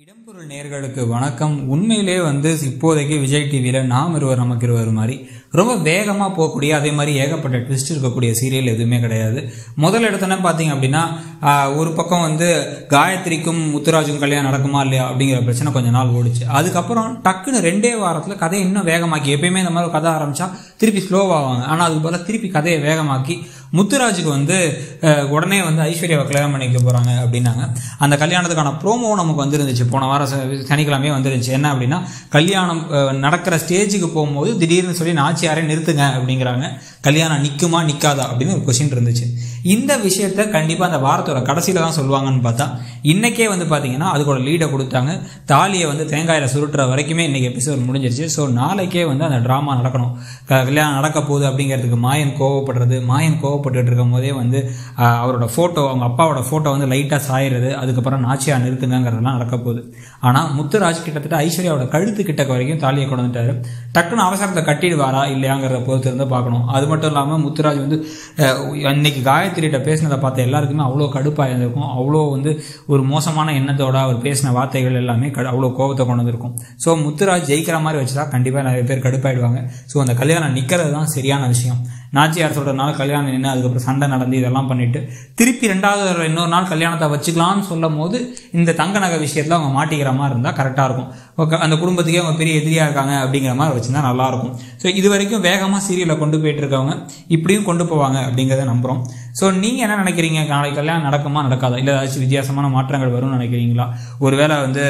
இடம்பொருள் நேர்களுக்கு வணக்கம் உண்மையிலே வந்து இப்போதைக்கு விஜய் டிவியில் நாம் இருவர் நமக்கு இருவர் மாதிரி ரொம்ப வேகமாக போகக்கூடிய அதே மாதிரி ஏகப்பட்ட ட்விஸ்ட் இருக்கக்கூடிய சீரியல் எதுவுமே கிடையாது முதல் இடத்துல பார்த்தீங்க அப்படின்னா ஆஹ், ஒரு பக்கம் வந்து காயத்ரிக்கும் முத்துராஜுக்கும் கல்யாணம் நடக்குமா இல்லையா அப்படிங்கிற பிரச்சனை கொஞ்ச நாள் ஓடிச்சு அதுக்கப்புறம் டக்குன்னு ரெண்டே வாரத்தில் கதையை இன்னும் வேகமாக்கி எப்பயுமே இந்த மாதிரி ஒரு கதை ஆரம்பிச்சா திருப்பி ஸ்லோவாவாங்க ஆனால் அதுக்கு பதிலாக திருப்பி கதையை வேகமாக்கி முத்துராஜுக்கு வந்து அஹ், உடனே வந்து ஐஸ்வர்யாவை கல்யாணம் பண்ணிக்க போகிறாங்க அப்படின்னாங்க அந்த கல்யாணத்துக்கான ப்ரோமோ நமக்கு வந்துருந்துச்சு போன வாரம் ச- சனிக்கிழமையே வந்துருந்துச்சு என்ன அப்படின்னா கல்யாணம் அஹ், நடக்கிற ஸ்டேஜுக்கு போகும்போது திடீர்னு சொல்லி நாச்சியாரே நிறுத்துங்க அப்படிங்கிறாங்க கல்யாணம் நிற்குமா நிற்காதா அப்படின்னு ஒரு கொஸ்டின் இருந்துச்சு இந்த விஷயத்த கண்டிப்பாக அந்த வாரத்தோட கடைசியில் தான் சொல்லுவாங்கன்னு பார்த்தா இன்னைக்கே வந்து பார்த்தீங்கன்னா அதுக்கூட லீடை கொடுத்தாங்க தாலியை வந்து தேங்காயில் சுருட்டுற வரைக்குமே இன்னைக்கு எபிசோட் முடிஞ்சிருச்சு ஸோ நாளைக்கே வந்து அந்த ட்ராமா நடக்கணும் க- கல்யாணம் நடக்க போகுது அப்படிங்கிறதுக்கு மாயன் கோவப்படுறது மாயன் கோவப்பட்டுட்டு இருக்கும் போதே வந்து ஆஹ், அவரோட ஃபோட்டோ அவங்க அப்பாவோட ஃபோட்டோ வந்து லைட்டாக சாயிறது அதுக்கப்புறம் நாச்சியா நிறுத்துங்கிறதெல்லாம் நடக்க போகுது ஆனால் முத்துராஜ் கிட்டத்தட்ட ஐஸ்வர்யாவோட கழுத்து கிட்டக்க வரைக்கும் தாலியை கொண்டு வந்துட்டாரு டக்குன்னு அவசரத்தை கட்டிடுவாரா இல்லையாங்கிறத பொறுத்து இருந்து பார்க்கணும் அது மட்டும் இல்லாமல் முத்துராஜ் வந்து அஹ், அன்னைக்கு காயத்ரிகிட்ட பேசினதை பார்த்த எல்லாருக்குமே அவ்வளோ கடுப்பாக இருந்திருக்கும் அவ்வளோ வந்து ஒரு மோசமான எண்ணத்தோட அவர் பேசின வார்த்தைகள் எல்லாமே கடு- அவ்வளோ கோபத்தை கொண்டு வந்திருக்கும் ஸோ முத்துராஜ் ஜெயிக்கிற மாதிரி வச்சுட்டா கண்டிப்பாக நிறைய பேர் கடுப்பாயிடுவாங்க ஸோ அந்த கல்யாணம் நிற்கிறது தான் சரியான விஷயம் நாச்சியார் சொல்கிறதுனால கல்யாணம் நின்று அதுக்கப்புறம் சண்டை நடந்து இதெல்லாம் பண்ணிட்டு திருப்பி ரெண்டாவது தடவை இன்னொரு நாள் கல்யாணத்தை வச்சுக்கலாம்னு சொல்லும் போது இந்த தங்க நகை விஷயத்தில் அவங்க மாட்டிக்கிற மாதிரி இருந்தால் கரெக்டாக இருக்கும் ஓகே, அந்த குடும்பத்துக்கே அவங்க பெரிய எதிரியாக இருக்காங்க அப்படிங்கிற மாதிரி வச்சுருந்தா நல்லாயிருக்கும் ஸோ இது வரைக்கும் வேகமாக சீரியலை கொண்டு போயிட்டு இருக்கவங்க இப்படியும் கொண்டு போவாங்க அப்படிங்கிறத நம்புகிறோம் ஸோ நீங்கள் என்ன நினைக்கிறீங்க நாளைக்கு கல்யாணம் நடக்குமா நடக்காதா இல்லை ஏதாச்சும் வித்தியாசமான மாற்றங்கள் வரும்னு நினைக்கிறீங்களா ஒருவேளை வந்து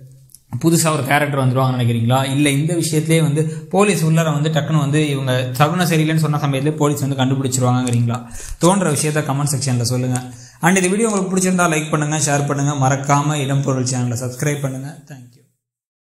புதுசாக ஒரு கேரக்டர் வந்துருவாங்கன்னு நினைக்கிறீங்களா இல்லை இந்த விஷயத்திலே வந்து போலீஸ் உள்ளர வந்து டக்குன்னு வந்து இவங்க சகுன சரியில்லைன்னு சொன்ன சமயத்திலே போலீஸ் வந்து கண்டுபிடிச்சிருவாங்கங்கிறீங்களா தோன்ற விஷயத்த கமெண்ட் செக்ஷனில் சொல்லுங்கள் அண்ட் இந்த வீடியோ உங்களுக்கு பிடிச்சிருந்தா லைக் பண்ணுங்கள் ஷேர் பண்ணுங்கள் மறக்காமல் இடம்பொருள் சேனலை சப்ஸ்கிரைப் பண்ணுங்கள் தேங்க்யூ